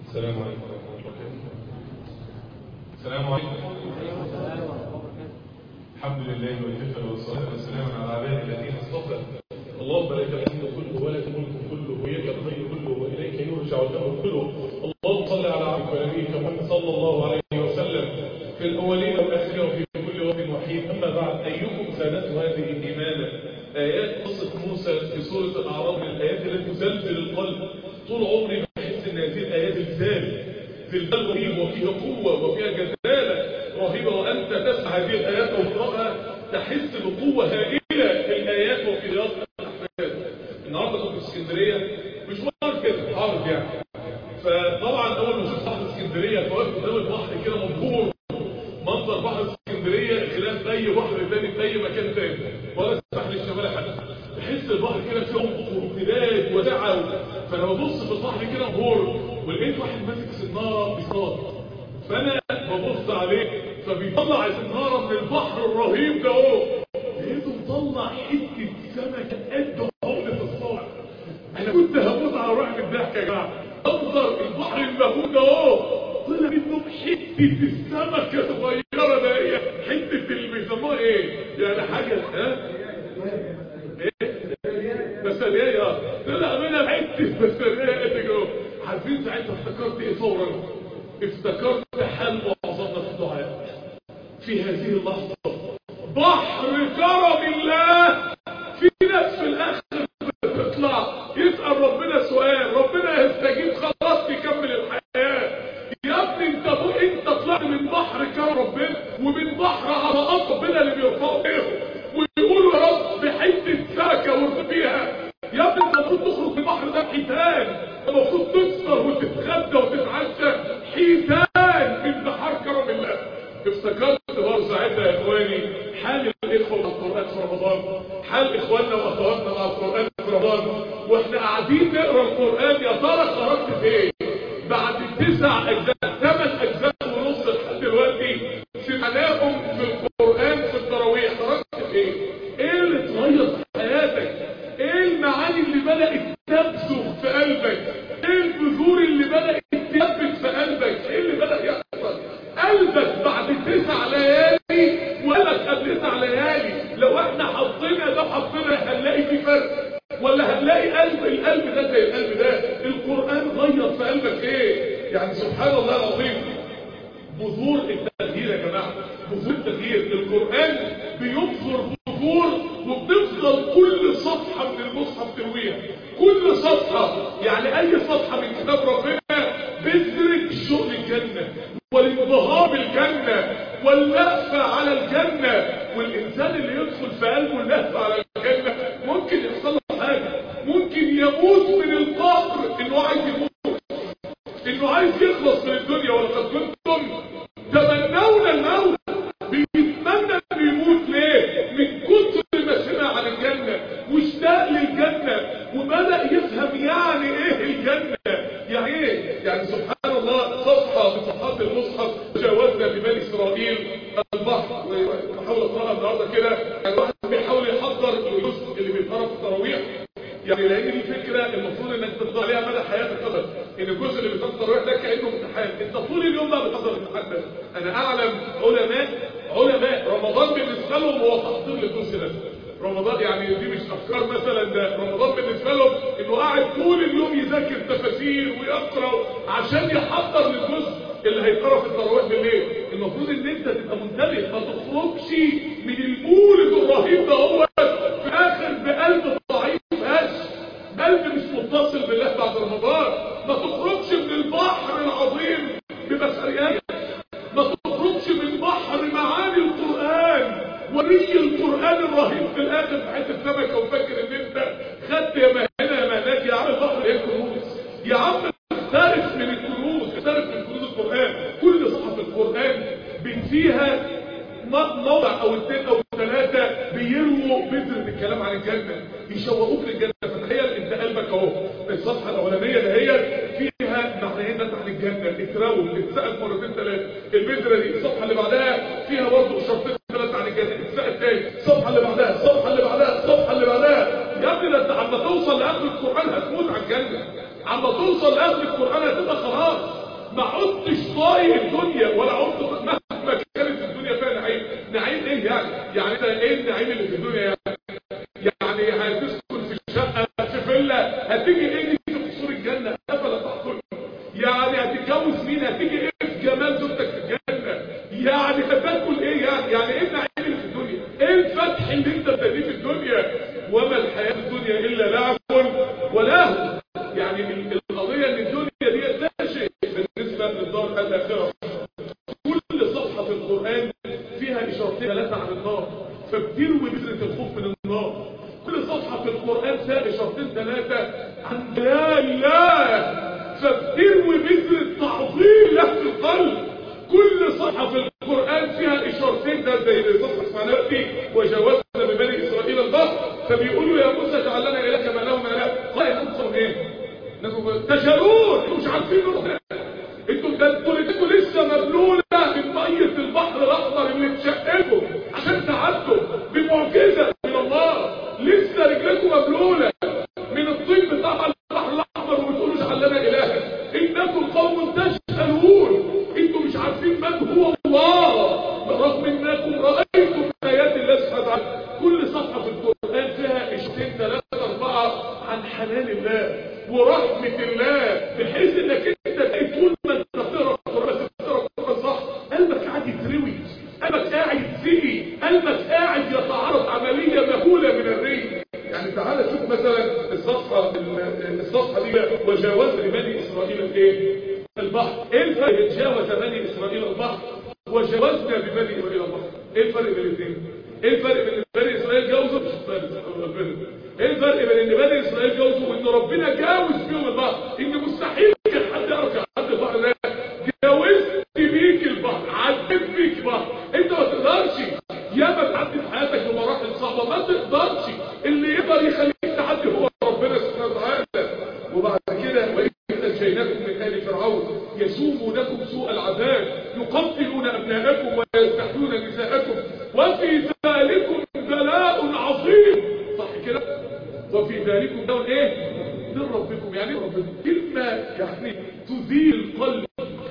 السلام عليكم ورحمة الله وبركاته السلام عليكم الحمد لله والكفر والصلاة والسلام على عباد الذين اصطفى اللهم لك الحمد كله ولك الملك كله وإليك الخير كله وإليك يرجع الأمر كله اللهم صل على عبدك ونبيك محمد صلى الله عليه وسلم في الأولين والآخرين وفي كل وقت وحيد أما بعد أيكم سادته هذه إيمانا آيات قصة موسى في سورة الأعراف من الآيات التي تزلزل القلب طول عمري بحس إن هذه الآيات زلزال زلزال رهيب وفيها قوة وفيها جزالة رهيبة وأنت تسمع هذه الآيات وتقرأها تحس بقوة هائلة في الآيات وفي رياض الأحفاد النهاردة كنت في اسكندرية مش مرة كده عارض يعني فطبعا أول ما شفت بحر اسكندرية فوقت قدام البحر كده مبهور منظر بحر اسكندرية خلاف أي بحر تاني في أي مكان تاني ولا الساحل الشمالي حتى تحس البحر كده فيه عمق وامتداد ودعم فانا ببص في البحر كده مبهور ولقيت واحد ماسك سناره بيصطاد فانا ببص عليه فبيطلع السناره من البحر الرهيب ده اهو لقيته مطلع حته سمكه قد عقله الصاع انا كنت هموت على روحي من الضحك يا جماعه انظر البحر المهول ده اهو طلع منه حته السمكه صغيره ده هي حته اللي بيسموها ايه يعني حاجه ها بسرية اه طلع منها حته بسرية قد كده عارفين ساعتها افتكرت ايه فورا افتكرت حال معظمنا في الدعاء في هذه اللحظة بحر كرم الله في ناس في الاخر بتطلع يسأل ربنا سؤال ربنا يستجيب خلاص يكمل الحياة يا ابني انت انت طلعت من بحر كرم ربنا ومن بحر عطاءات ربنا اللي بيرفعوا بيهم ويقولوا يا رب بحته سمكه وارض فيها يا ابني انت المفروض تخرج من البحر ده حيتان المفروض تفطر وتتغدى وتتعشى حيتان من بحر كرم الله افتكرت برضه ساعتها يا اخواني حال الاخوه مع القران في رمضان حال اخواننا واخواتنا مع القران في رمضان واحنا قاعدين نقرا القران يا ترى خرجت فين بعد تسع اجزاء ثمان اجزاء ونص لحد دلوقتي سمعناهم في القران في التراويح خرجت فين ايه اللي اتغير في حياتك ايه المعاني اللي بدات تبزغ في قلبك ايه البذور اللي بدات تثبت في قلبك ايه اللي بدا يحصل قلبك بعد تسع ليالي وقلبك قبل تسع ليالي لو احنا حطينا ده حطينا هنلاقي في فرق ولا هنلاقي قلب القلب ده زي القلب ده القرآن غير في قلبك ايه يعني سبحان الله العظيم بذور التغيير يا جماعة بذور التغيير القرآن بيبذر بذور وبتفضل كل صفحة من المصحف ترويها كل صفحة يعني اي صفحة من كتاب ربنا بذرك شوق الجنة والانبهار بالجنة واللهفة على الجنة والإنسان اللي يدخل في قلبه اللهفة على الجنة ممكن يحصل له حاجة ممكن يموت من الفقر انه عايز يموت انه عايز يخلص من الدنيا ولقد كنتم تمنون الموت بيتمنى انه يموت ليه من كتر ما سمع عن الجنة واشتاق للجنة وبدأ يفهم يعني ايه الجنة يعني ايه يعني سبحان الله صفحة من صفحات المصحف جاوزنا ببني اسرائيل البحر وحاول اقراها النهارده كده يعني الواحد بيحاول يحضر الجزء اللي بيتقرا في التراويح يعني لان دي فكره المفروض انك تفضل عليها مدى حياتك ابدا ان الجزء اللي بيتقرا في التراويح ده كانه امتحان انت طول اليوم بقى بتحضر الامتحان ده انا اعلم علماء علماء رمضان بالنسبه لهم هو تحضير للجزء ده رمضان يعني دي مش افكار مثلا ده رمضان بالنسبه لهم انه قاعد طول اليوم يذاكر تفاسير ويقرا عشان يحضر للجزء اللي هيقرا في التراويح بالليل المفروض ان انت تبقى منتبه ما تخرجش من المولد الرهيب ده هو في اخر بقلب ضعيف هش قلب مش متصل بالله بعد رمضان ما تخرجش من البحر العظيم ببشريات ما تخرجش من بحر معاني القران وري القران الرهيب في الاخر في حته سمكه وفاكر ان انت خدت يا ما هنا يا ما هناك يا عم البحر ايه كنوز يا عم اختلف من الكنوز اختلف من كنوز القران كل صفحه في القران فيها موضع او اثنين او ثلاثة بيرموا بذرة الكلام عن الجنة يشوقوك للجنة فتخيل انت قلبك اهو الصفحة الاولانية ده هي فيها معنيين بس عن الجنة اتراوم اتسأل مرتين ثلاثة البذرة دي الصفحة اللي بعدها فيها برضه شرطين ثلاثة عن الجنة اتسأل تاني الصفحة اللي بعدها الصفحة اللي بعدها الصفحة اللي بعدها يا ابني ده انت عم توصل لاخر القرآن هتموت على الجنة عما توصل لآخر القرآن هتبقى خلاص ما عدتش طايق الدنيا ولا عدت مهما كانت الدنيا فيها نعيم نعيم ايه يعني يعني انت ايه النعيم اللي في الدنيا يعني يعني هتسكن في شقة في فيلا هتيجي ايه دي في قصور الجنة افلا تعقل يعني هتتجوز مين هتيجي ايه في جمال زوجتك في الجنة يعني هتاكل ايه يعني يعني ايه النعيم اللي في الدنيا ايه الفتح اللي انت بتديه في الدنيا وما الحياة في الدنيا الا لعب ولهو يعني القضية ان الدنيا دي لا شيء بالنسبة للدار الاخرة كل صفحة في القرآن فيها اشارتين ثلاثة عن النار فبتروي بذرة الخوف من النار كل صفحة في القرآن فيها اشارتين ثلاثة عن لا الله فبتروي بذرة تعظيم له في القلب كل صفحة في القرآن فيها اشارتين ده زي صفحة اسمها دي وجاوزنا ببني اسرائيل البحر فبيقولوا يا موسى اجعل لنا الهك ما لهم اله قال يا انتم ايه تشارون انتوا مش عارفين ربنا انتوا ده انتوا انتوا لسه مبلوله من ميه البحر الاحمر اللي اتشققوا عشان تعدوا بمعجزه من الله لسه رجلكم مبلوله من الطين بتاع البحر الاحمر وبتقولوا اجعل لنا الها انكم قوم تجهلون انتوا مش عارفين من هو الله رغم انكم رايتم ايات الله سبحانه وتعالى كل صفحه في القران فيها اشتين ثلاثه اربعه عن حنان الله ورحمه الله بحيث انك انت طول ما انت بتقرا القران بس بتقرا القران صح قلبك قاعد يتروي قلبك قاعد يتسقي قلبك قاعد يتعرض عمليه مهوله من الريح يعني تعالى شوف مثلا الصفحه الصفحه دي وجاوزنا لبني اسرائيل الايه البحر ايه الفرق جاوز بني اسرائيل البحر وجاوزنا ببني اسرائيل البحر ايه الفرق بين الاثنين ايه الفرق بين بني اسرائيل جاوزوا ايه الفرق بين ان بني اسرائيل جاوزوا وان ربنا جاوز فيهم البحر ان مستحيل كان حد يعرف يعدي البحر ده جاوزت بيك البحر عديت بيك البحر انت ما تقدرش ياما تعدي في حياتك بمراحل صعبه ما تقدرش اللي يقدر يخليك تعدي هو ربنا سبحانه وتعالى وبعد كده وإذ أنجيناكم من آل فرعون يسومونكم سوء العذاب يقتلون أبناءكم ويستحيون نساءكم وفي ذلكم بلاء عظيم صح كده وفي ذلكم بلاء ايه من ربكم يعني ربكم كلمة يعني تزيل القلب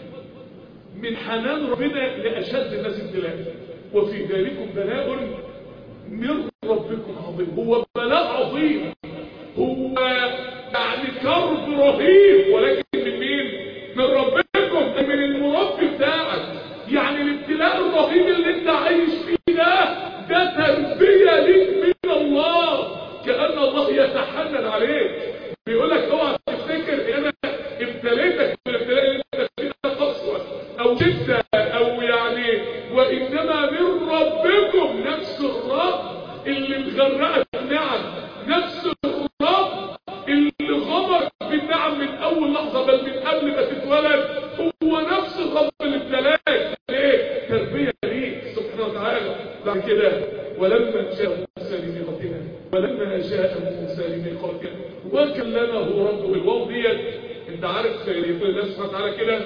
من حنان ربنا لأشد الناس ابتلاء وفي ذلكم بلاء من ربكم عظيم هو بلاء عظيم هو يعني كرب رهيب ولكن من مين من ربكم من المربي بتاعك يعني الابتلاء الرهيب اللي انت عايش فيه ده ده تربية ليك من الله كأن الله يتحنن عليك بيقول لك اوعى تفتكر انا ابتليتك بالابتلاء اللي انت فيه ده قسوة او شدة او يعني وانما من ربكم نفس الرب اللي مغرقك نعم نفس الرب اللي غمر بالنعم من اول لحظة بل من قبل ما تتولد هو نفس الرب اللي ابتلاك ليه تربية ليك سبحانه وتعالى بعد كده ولما جاء موسى لميقاتنا ولما جاء موسى لميقاتنا وكلمه ربه الواو ديت انت عارف يقول الله سبحانه وتعالى كده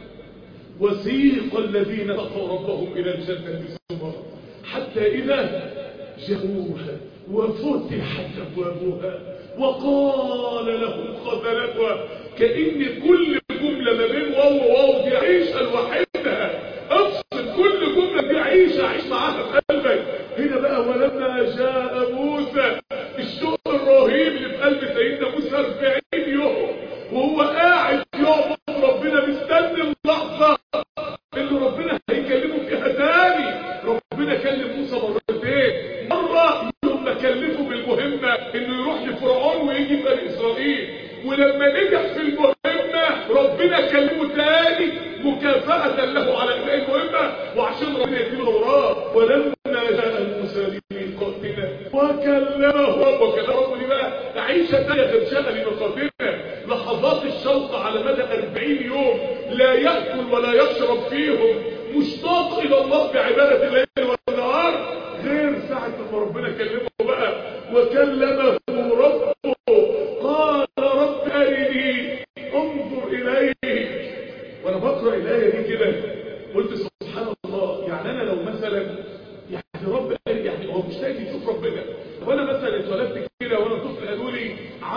وسيق الذين اتقوا ربهم الى الجنة زمرا حتى اذا جاءوها وفتحت ابوابها وقال لهم خزنتها كأن كل جملة ما بين واو وواو دي عيشة لوحدها افصل كل جملة دي عيشة عيش معاها في قلبك هنا بقى ولما جاء موسى الشوق الرهيب اللي في قلب سيدنا موسى 40 يوم وهو قاعد يعبد ربنا مستني اللحظة اللي ربنا هيكلمه فيها تاني ربنا كلم موسى مرتين مرة يوم ما كلفه بالمهمة انه يروح لفرعون ويجي بني اسرائيل ولما نجح في المهمة ربنا كلمه تاني مكافأة له على اداء المهمة وعشان ربنا يديله وراه ولما جاء موسى لميقاتنا وكلمه ربه كلمه ربه دي بقى عيشة تانية غير شغل لميقاتنا لحظات الشوق على مدى 40 يوم لا يأكل ولا يشرب فيهم مشتاق الى الله بعبادة الليل والنهار غير ساعة ما ربنا كلمه بقى وكلمه ربه قال رب أرني انظر إليك وانا بقرأ الآية دي كده قلت سبحان الله يعني انا لو مثلا يعني رب قال يعني هو مش لاقي يشوف ربنا وانا مثلا اتولدت كده وانا طفل قالوا لي عمك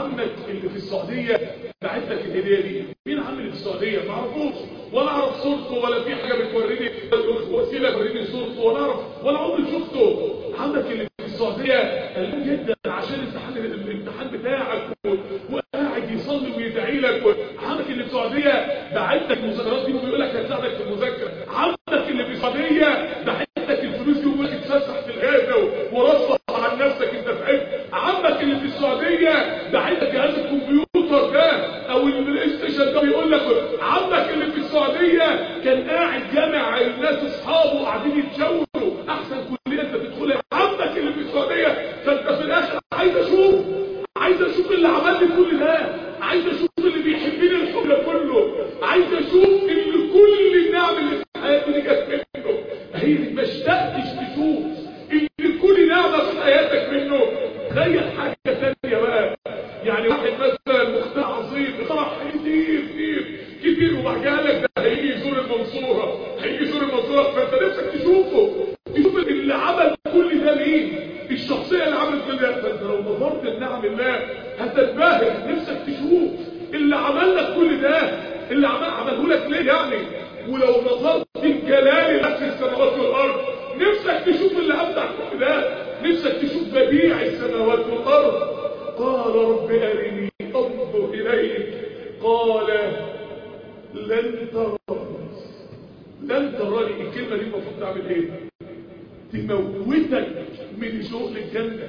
اللي في السعوديه بعت لك الهديه دي مين عم اللي في السعوديه ما اعرفوش ولا اعرف صورته ولا في حاجه بتوريني وسيله توريني صورته ولا اعرف ولا عمري شفته عندك اللي في السعوديه قلقان جدا عشان الامتحان الامتحان بتاعك وقاعد يصلي ويدعي لك عندك اللي في السعوديه بعت لك المذاكرات دي وبيقول لك هتساعدك في المذاكره عندك اللي في السعوديه بعت لك الفلوس دي وبيقول لك اتفسح في الغابه ورفه عن نفسك انت تعبت عمك اللي في السعوديه بعت لك جهاز الكمبيوتر ده او البلاي ستيشن ده بيقول لك عمك اللي في السعوديه كان قاعد جامع الناس اصحابه قاعدين يتشاوروا احسن كليه انت تدخلها عمك اللي في السعوديه فانت في الاخر عايز اشوف عايز اشوف اللي عمل لي كل ده عايز اشوف اللي بيحبني الحب ده كله عايز اشوف اللي كل النعم اللي في حياتي دي جت منه هي ما اشتقتش تشوف اللي كل نعمه في حياتك منه تخيل حاجه ثانيه بقى يعني واحد مثلا مخترع عظيم اخترع كتير كتير كتير وبعد كده لك ده هيجي يزور المنصوره هيجي يزور المنصوره فانت نفسك تشوفه تشوف اللي عمل كل ده مين الشخصيه اللي عملت كل ده فانت لو نظرت لنعم الله هتنبهر نفسك تشوف اللي عمل لك كل ده اللي عمل عمله لك ليه يعني ولو نظرت لجلال نفس السماوات والارض نفسك تشوف اللي ابدع كل ده نفسك تشوف بديع السماوات والارض قال رب ارني انظر اليك قال لن تراني لن تراني الكلمه دي المفروض تعمل ايه تموتك من شوق للجنه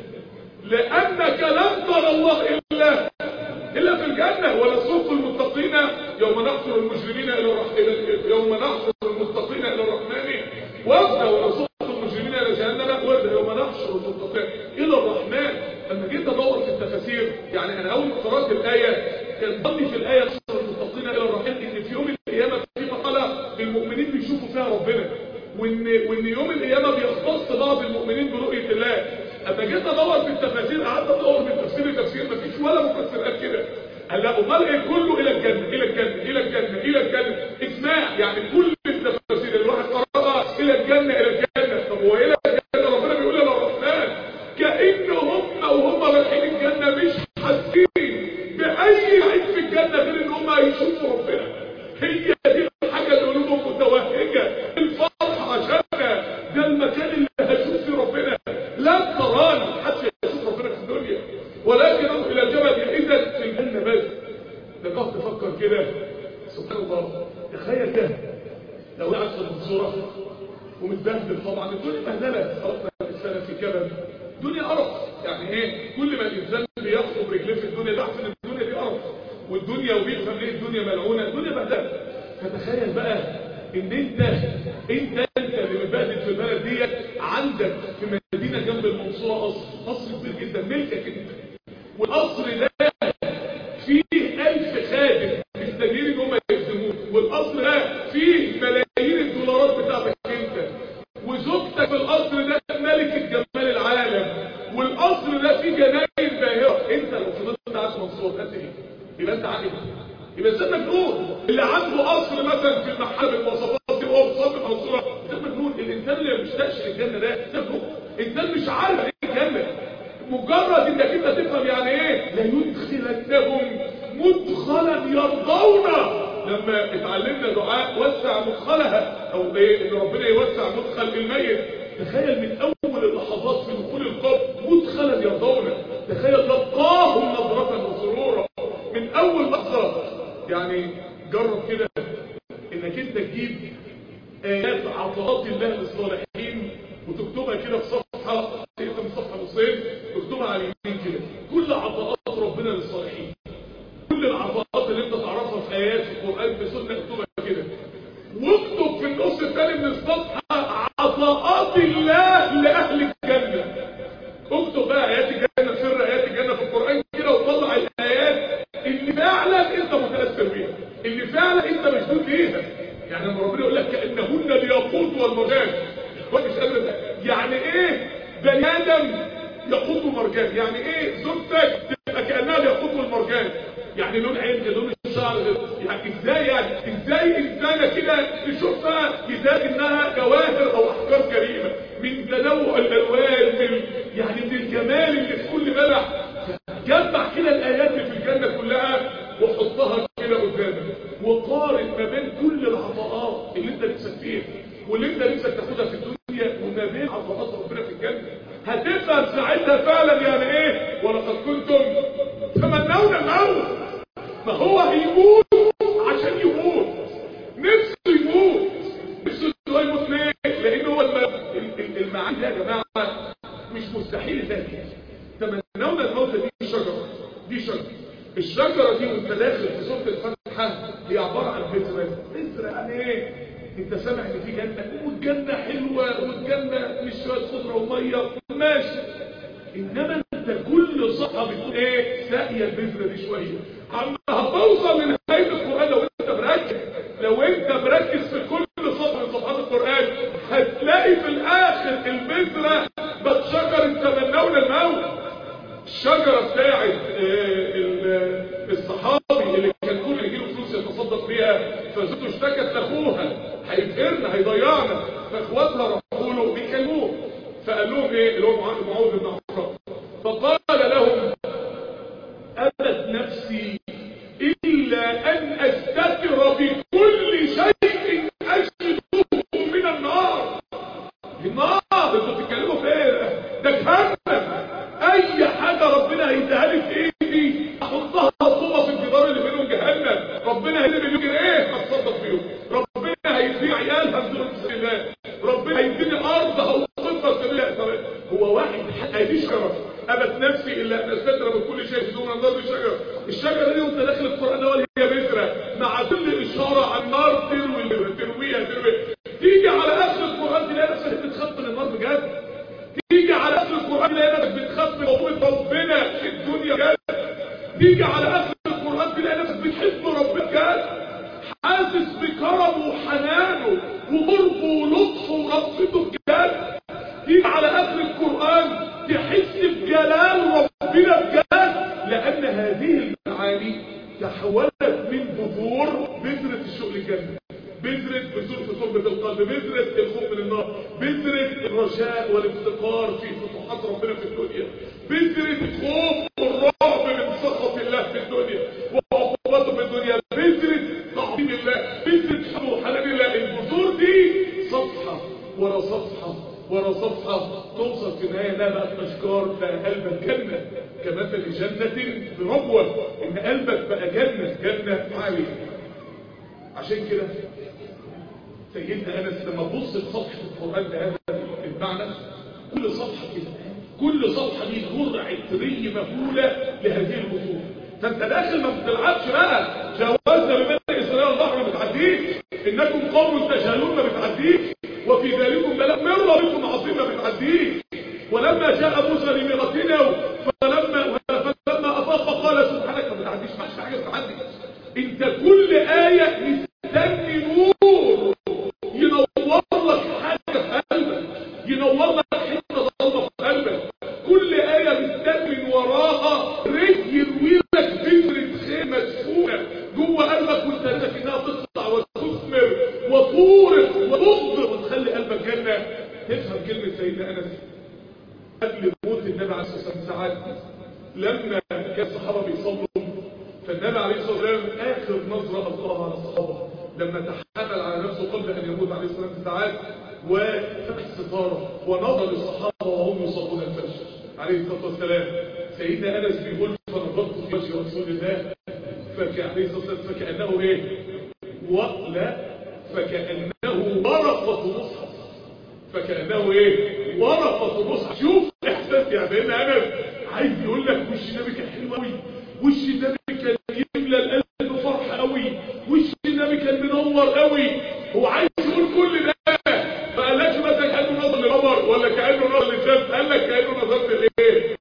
لانك لن ترى الله الا الا في الجنه ولا سوق المتقين يوم نحشر المجرمين الى الرحمن يوم نحشر المتقين الى الرحمن وفدا ولا سوق المجرمين الى جهنم وردا يوم نحشر المتقين الى الرحمن لما جيت ادور في التفاسير يعني انا اول ما قرات الايه كان ظني في الايه نحشر المتقين الى الرحمن ان في يوم القيامه في مرحله المؤمنين بيشوفوا فيها ربنا وان وان يوم القيامه بيختص بعض المؤمنين برؤيه الله اما جيت ادور في التفاسير قعدت ادور من تفسير لتفسير مفيش ولا مفسر قال كده قال لا امال ايه كله الى الجنه الى الجنه الى الجنه الى الجنه اجماع يعني كل التفاسير اللي الواحد قراها الى الجنه الى الجنه طب هو الى الجنه ربنا بيقول الى الرحمن كان هم وهم رايحين الجنه مش حاسين باي عيب في الجنه غير ان هم هيشوفوا ربنا هي دي الحاجه اللي قلوبهم متوهجه الفرحه عشانها ده المكان اللي هشوف فيه ربنا لا تراني حتى يشوف ربنا في الدنيا ولكن انظر الى الجبل اذا في الجنه بس لقد تفكر كده سبحان الله تخيل ده لو قاعد في المنصوره ومتبهدل طبعا الدنيا بهدله خلقنا الانسان في كبد الدنيا قرف يعني ايه كل ما الانسان بيخطب رجليه في الدنيا ده احسن الدنيا دي قرف والدنيا وبيفهم ليه الدنيا ملعونه الدنيا بهدله فتخيل بقى ان انت انت انت اللي متبهدل في البلد ديت عندك في مدينه جنب المنصوره قصر قصر كبير جدا ملكك انت والقصر ده فيه ألف خادم مستنيين ان هم يخدموك والقصر ده فيه ملايين الدولارات بتاعتك انت وزوجتك في القصر ده ملكة جمال العالم والقصر ده فيه جناين باهرة انت لو فضلت قاعد في منصور قد ايه يبقى انت عاقل يبقى انسان مجنون اللي عنده قصر مثلا في المحل بالمواصفات دي وهو مصاب منصوره ده مجنون الانسان اللي ما بيشتاقش للجنه ده ده مجنون انسان مش عارف ايه الجنه مجرد انك انت تفهم يعني ايه لا يدخلنهم مدخلا يرضونه لما اتعلمنا دعاء وسع مدخلها او ايه ان ربنا يوسع مدخل الميت تخيل من اول اللحظات في دخول القبر مدخلا يرضونه تخيل لقاهم نظره وسرورا من اول لحظه يعني جرب كده انك انت تجيب ايات عطاءات الله للصالحين وتكتبها كده في صفحه تقسم الصفحه نصين تكتبها على اليمين كده كل عطاءات ربنا للصالحين كل العطاءات اللي انت تعرفها في ايات في القران في سنه اكتبها كده واكتب في النص الثاني من الصفحه عطاءات الله لاهل الجنه اكتب بقى ايات الجنه سر ايات الجنه في القران كده وطلع الايات اللي فعلا انت متاثر بيها اللي فعلا انت مشدود ليها يعني لما ربنا يقول لك كانهن الياقوت والمرجان مش قادر يعني ايه بني ادم ياقوت ومرجان يعني ايه زوجتك تبقى كانها الياقوت والمرجان يعني لون عين غير لون الشعر غير يعني ازاي يعني ازاي انسانه كده تشوفها يزال انها جواهر او احجار كريمه من تنوع الالوان من يعني من الجمال اللي في كل ملح جمع كده الايات اللي في الجنه حطها كده قدامك وقارن ما بين كل العطاءات اللي انت نفسك فيها واللي انت نفسك تاخدها في الدنيا وما بين عطاءات ربنا في الجنه هتفهم ساعتها فعلا يعني ايه ولقد كنتم تمنون الموت ما هو هيموت عشان يموت نفسه يموت نفسه هو يموت ليه لان هو المعاني دي يا جماعه مش مستحيل تاتي تمنون الموت دي شجره دي شجره الشجره دي وانت داخل في سوره الفاتحه هي عباره عن بذره بذره يعني ايه انت سامع ان في جنه والجنه حلوه والجنه مش شويه خضره وميه ماشي انما انت كل صفحه بتقول ايه ساقيه البذره دي شويه عم هتوصل لنهايه القران لو انت مركز لو انت مركز في كل صفحه من صفحات القران هتلاقي في الاخر البذره بتشجر تمنون الموت الشجره بتاعت الصحابي اللي كان كل يجيله فلوس يتصدق بيها فزوجته اشتكت لاخوها هيفقرنا هيضيعنا فاخواتها راحوا له بيكلموه فقال لهم ايه اللي هو معاذ بن عمرو فقال لهم ابت نفسي الا ان استتر بكل شيء اجده من النار النار انتوا بتتكلموا في ايه ده جهنم اي حاجه ربنا هيديها لي في ايدي احطها طوبه في الجدار اللي بينهم جهنم ربنا هيدي مليون جنيه اتصدق بيهم ربنا هيديني عيال هبذل في الله ربنا هيديني ارض هوقفها في الله هو واحد ادي شرف ابت نفسي الا ان استتر من كل شيء بدون النار دي شجره الشجره دي وانت داخل القران اول هي بذره مع كل اشاره عن نار تروي ترويها تروي تيجي على اخر القران تلاقي نفسك بتخاف من النار بجد تيجي على اخر القران تلاقي نفسك بتخاف من عقوبه ربنا في الدنيا بجد تيجي على اخر القران تلاقي نفسك بتحب ربنا بجد حاسس بكرمه وحنانه وقربه ولطفه ورفقته بجد تيجي على اخر القران تحس بجلال ربنا بجد لان هذه المعاني تحولت من بذور بذرة الشوق للجنة بذرة بذور في صلبة القلب بذرة الخوف من النار بذرة الرجاء والافتقار في فتوحات ربنا في الدنيا بذرة الخوف والرعب من سخط الله في الدنيا وعقوباته في الدنيا بذرة تعظيم الله بذرة حب وحنان الله البذور دي صفحة ورا صفحة ورا صفحة توصل في النهاية لا بقى أشجار بقى قلبك جنة كمثل جنة بربوة إن قلبك بقى جنة جنة عالية عشان كده سيدنا أنس لما تبص لصفحة القرآن بهذا المعنى كل صفحة كده كل صفحة دي جرعة ري مهولة لهذه البطولة فانت داخل ما بتلعبش بقى جوازنا ببني اسرائيل البحر ما بتعديش انكم قوم تجهلون ما بتعديش وفي ذلكم بلاء من ربكم عظيم ما بتعديش ولما جاء موسى لميقاتنا فلما فلما افاق قال سبحانك ما بتعديش ما حاجه بتعدي انت كل ايه مستني نور ينور لك حاجه في قلبك ينور لك حته ضلمه في قلبك كل ايه مستني وراها رجل يروي لك بذره خير مدفونه جوه قلبك وانت نفسك انها تطلع وتثمر وتورق وتبذر وتخلي قلبك جنه تفهم كلمه سيدنا انس قبل موت النبي عليه الصلاه والسلام ساعات لما كان الصحابه بيصلوا فالنبي عليه الصلاه والسلام اخر نظره القاها على الصحابه لما تحمل على نفسه قبل ان يموت عليه الصلاه والسلام ساعات وفتح الستاره ونظر للصحابه وهم يصلون الفجر عليه الصلاه والسلام سيدنا انس بيقول فنظرت في وجه رسول الله فكان عليه الصلاه والسلام فكانه ايه؟ ولا فكانه ورقه مصحف فكانه ايه؟ ورقه مصحف شوف احساس يعني ان انا عايز يقول لك وش النبي كان حلو قوي وش النبي كان يملى القلب فرحه قوي وش النبي كان منور قوي هو عايز يقول كل ده ما قالكش مثلا كانه نظر للقمر ولا كانه نظر للشمس قال لك كانه نظرت لايه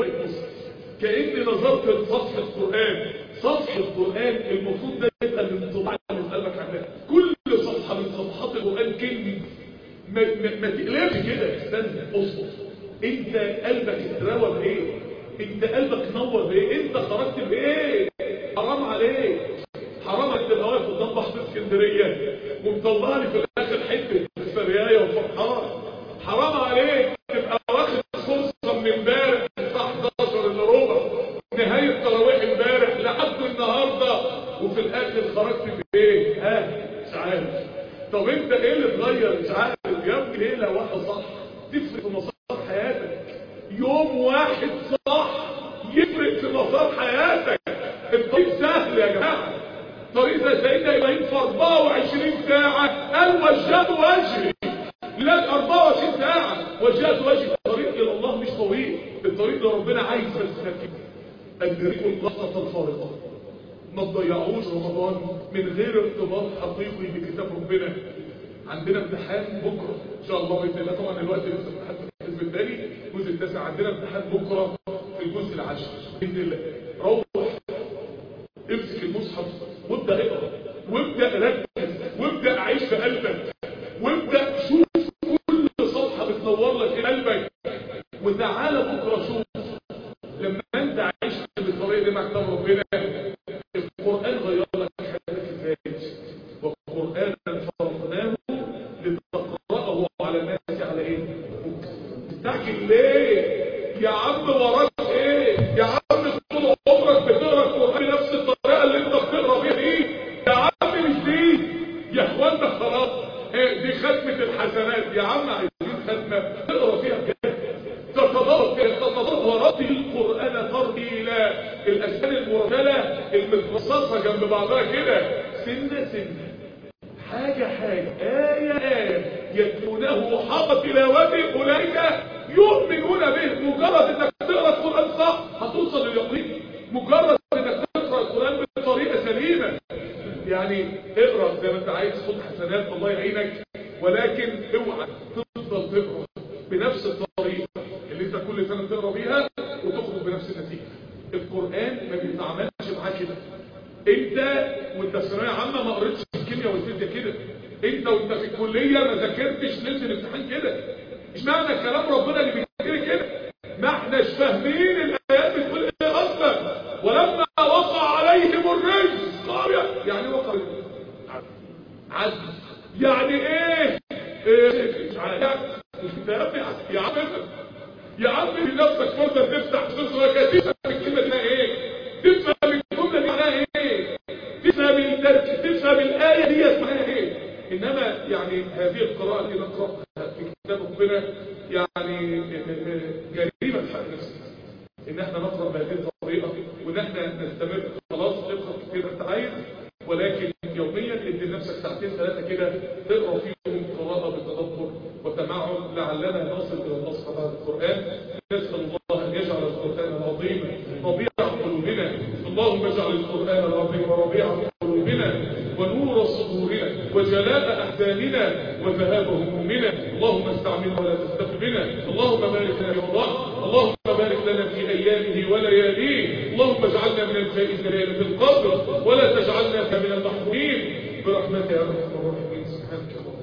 كاني نظرت لسطح القران سطح القران المفروض ده يبقى الانطباع اللي في قلبك عنها كل صفحه من صفحات القران كلمه ما, ما, ما تقلبش كده استنى اصبر انت قلبك اتروى بايه انت قلبك نور بايه انت خرجت بايه حرام عليك حرام عليك تبقى واقف قدام بحر اسكندريه ومطلع لي في الاخر حته سريايه وفرحان حرام عليك تبقى واخد فرصه من امبارح الساعه 11 الا ربع نهايه تراويح امبارح لحد النهارده وفي الاخر خرجت بايه ها مش عارف طب انت ايه اللي اتغير مش عارف يا ابني ليله واحده صح تفرق في مسار حياتك يوم واحد صح يفرق في مسار حياتك الطريق سهل يا جماعه طريق زي سيدنا ابراهيم في 24 ساعه قال وجهت وجهي لك 24 ساعه وجهت وجهي الطريق الى الله مش طويل الطريق اللي ربنا عايز بس نفسك ادركوا القصه الفارقه ما تضيعوش رمضان من غير ارتباط حقيقي بكتاب ربنا عندنا امتحان بكره ان شاء الله باذن الله طبعا الوقت لسه امتحان في الحزب الثاني الجزء التاسع عندنا امتحان بكره في الجزء العاشر باذن الله روح امسك المصحف وابدا اقرا وابدا ركز وابدا عيش في قلبك وابدا شوف كل صفحه بتنور لك في قلبك وتعالى بكره شوف لما انت عشت بالطريقه دي مع كتاب ربنا القران غير لك حياتك ازاي وقرانا فرقناه لتقراه على الناس على ايه تستعجل ليه يا عم وراك ايه يا عم طول عمرك بتقرا القران بنفس الطريقه اللي انت بتقرا بيها دي يا عم مش دي يا اخوانا خلاص إيه دي ختمه الحسنات يا عم عايزين ختمه تقرا فيها بجد تتدرج تتدرج القرآن ترتيلا الأشكال المرتلة المترصصة جنب بعضها كده سنة سنة حاجة حاجة آية آية يتلونه حق تلاوته أولئك يؤمنون به مجرد انك تقرأ القرآن صح هتوصل لليقين مجرد انك تقرأ القرآن بطريقة سليمة يعني اقرأ زي ما انت عايز خد حسنات الله يعينك ولكن اوعى تفضل تقرأ بنفس الطريقة اللي انت كل سنة تقرأ بيها وتخرج بنفس النتيجة القرآن ما بيتعاملش معاه كده انت وانت في ثانويه عامه ما قريتش الكيمياء والفيزياء كده انت وانت في الكليه ما ذاكرتش ليله الامتحان كده اشمعنى كلام ربنا اللي بيذاكر كده ما احناش فاهمين الايات بتقول ايه اصلا ولما وقع عليهم الرجس قال يعني وقع عدل يعني ايه ايه مش عارف يا عم يا عم نفسك فرصه تفتح سوره كتيبه الكلمه دي ايه تفهم الجمله دي معناها ايه تفهم الترك تفهم الايه دي معناها ايه انما يعني هذه القراءه اللي نقراها في كتاب ربنا يعني جريمه في حق نفسنا ان احنا نقرا بهذه الطريقه وان احنا نستمر خلاص اقرا كتير انت عايز ولكن يوميا ادي لنفسك ساعتين ثلاثه كده تقرا فيهم قراءه بتدبر وتمعن لعلنا نصل الى النصر بعد القران نسال الله ان يجعل القران العظيم ربيع قلوبنا اللهم اجعل القران العظيم ربيع قلوبنا ونور صدورنا وجلاء احزاننا وذهاب همومنا اللهم استعملنا ولا تستغفر بنا اللهم بارك لنا في رمضان اللهم بارك لنا في ايامه ولياليه اللهم اجعلنا من الفائزين ليله القدر ولا تجعلنا من المحرومين برحمتك يا ارحم الراحمين سبحانك اللهم